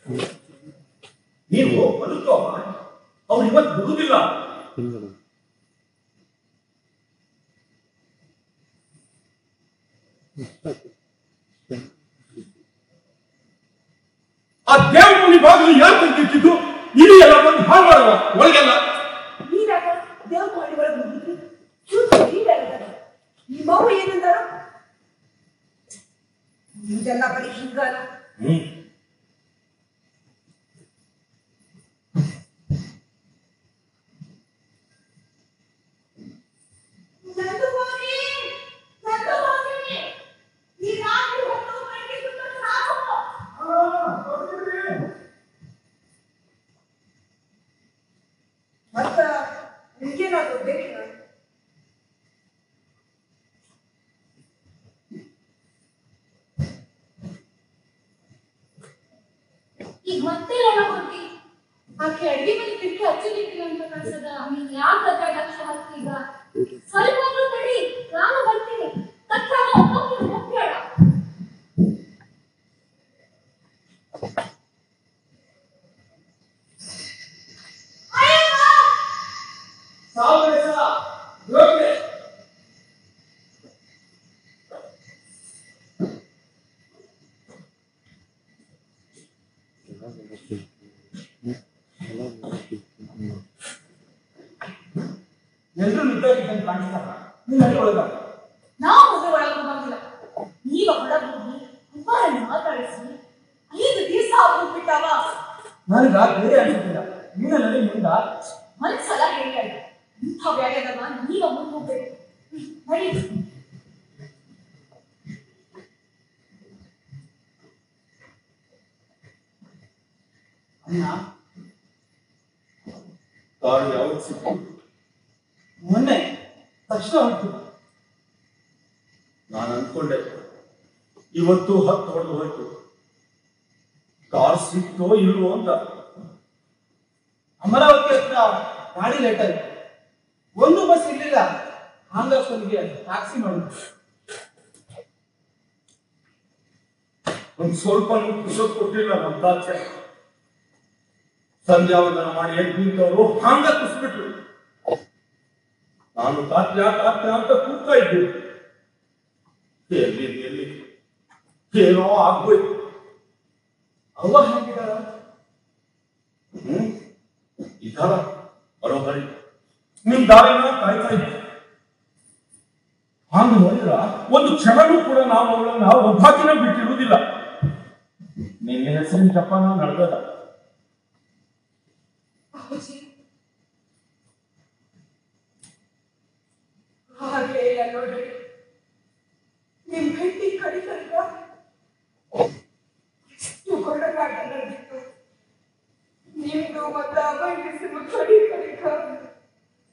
ನೀವು ಬದುಕೋ ಅವ್ರು ಇವತ್ತು ಬಿಡುವುದಿಲ್ಲ ಆ ದೇವಮುನಿ ಬಾಗಿಲು ಯಾರು ತಂದಿಟ್ಟಿದ್ದು ಇಡೀ ಎಲ್ಲ ಬಂದು ಹಾಳು ಮಾಡುವ ಒಳಗೆಲ್ಲ ನೀನಾಗ ದೇವ್ರ ಮಾಡಿ ಒಳಗೆ ಹೋಗಿದ್ರಿ ಚೂರು ನೀಡಲ್ಲ ಈ ಮಗು ಏನಂದಾರ ಇದೆಲ್ಲ ಬರೀ ಹಿಂಗಾಲ ಹ್ಮ್ ನಂದು ಹೋಗಿ ನಂದು ಹೋಗಿ ಈ ರಾತ್ರಿ ಹೊತ್ತು ಮನೆಗೆ ಸುತ್ತ ಸಾಕು ಮತ್ತ ನಿಮ್ಗೇನಾದ್ರು ಬೇಕಿಲ್ಲ ಈಗ ಮತ್ತೆ ಎಲ್ಲ ಹೋಗಿ ಆಕೆ ಅಡಿಗೆ ಮನೆ ಬಿಟ್ಟು ಹಚ್ಚಲಿಕ್ಕಿಲ್ಲ ಅಂತ ಕಾಣಿಸದ ನೀನ್ ಯಾಕೆ ಅದ್ರ ಲಕ್ಷ ಹಾಕ್ತೀಗ ಸ್ವಲ್ಪ ಹೊತ್ತು ತಡಿ ನಾನು ಬರ್ತೀನಿ ತಕ್ಷಣ ಹೋಗ್ತೀನಿ ಹೋಗ್ಬೇಡ ಎಲ್ರು ನಿಂತೋಗಿದ್ದಂಗೆ ಕಾಣಿಸ್ತಾರ ನೀನ್ ಅಲ್ಲಿ ಒಳಗ ನಾವು ಮುಂದೆ ಒಳಗೆ ಹೋಗಂಗಿಲ್ಲ ಈಗ ಹೊರಗೆ ಹೋಗಿ ಒಬ್ಬರನ್ನು ಮಾತಾಡಿಸಿ ಐದು ದಿವಸ ಹೋಗ್ಬಿಟ್ಟಾವ ನನಗ ಬೇರೆ ಅನ್ಸುತ್ತಿಲ್ಲ ನೀನ ನಡಿ ಮುಂದ ಮನ್ಸಲ ಹೇಳಿಲ್ಲ ಇಂಥ ವ್ಯಾಯಾಮ ನೀವ ಮುಂದೆ ಹೋಗ್ಬೇಕು ನಡಿ ಅಣ್ಣ ಕಾರು ಯಾವತ್ತು ಸಿಕ್ತು ಮೊನ್ನೆ ತಕ್ಷಣ ಹೊರಟು ನಾನು ಅನ್ಕೊಂಡೆ ಇವತ್ತು ಹತ್ತು ಹೊಡೆದು ಹೋಯ್ತು ಕಾರ್ ಸಿಕ್ತೋ ಇಲ್ವೋ ಅಂತ ಅಮರಾವತಿ ಹತ್ರ ಗಾಡಿ ಲೇಟ್ ಆಯ್ತು ಒಂದು ಬಸ್ ಇರ್ಲಿಲ್ಲ ಹಾಂಗಪ್ಪನಿಗೆ ಟ್ಯಾಕ್ಸಿ ಮಾಡಿದ್ರು ಒಂದ್ ಸ್ವಲ್ಪ ಪುಷಪ್ ಕೊಟ್ಟಿಲ್ಲ ನಮ್ಮ ತಾಚೆ ಸಂಧ್ಯಾವಂದನ ಮಾಡಿ ಎದ್ದು ನಿಂತವರು ಹಾಂಗ ಕುಸ್ಬಿಟ್ರು ನಾನು ತಾತ್ಯ ತಾತ್ಯ ಅಂತ ಕೂಗ್ತಾ ಇದ್ದೆ ಎಲ್ಲಿ ಎಲ್ಲಿ ಏನೋ ಆಗ್ಬೋಯ್ತು ಅವ್ವ ಹೇಗಿದ್ದಾರ ಹ್ಮ್ ಇದಾರ ಬರೋಬರಿ ನಿಮ್ ದಾರಿನ ಕಾಯ್ತಾ ಇದ್ದೆ ಹಾಗೆ ನೋಡಿದ್ರ ಒಂದು ಕ್ಷಣನೂ ಕೂಡ ನಾವು ಅವಳನ್ನ ಒಬ್ಬಾಕಿನ ಬಿಟ್ಟಿರುವುದಿಲ್ಲ ನಿನ್ನ ಹೆಸರಿನ ಜಪಾನ ನಡೆದದ ಅಪ್ಪಾಜಿ ಹಾಗೆ ಇಲ್ಲ ನೋಡ್ರಿ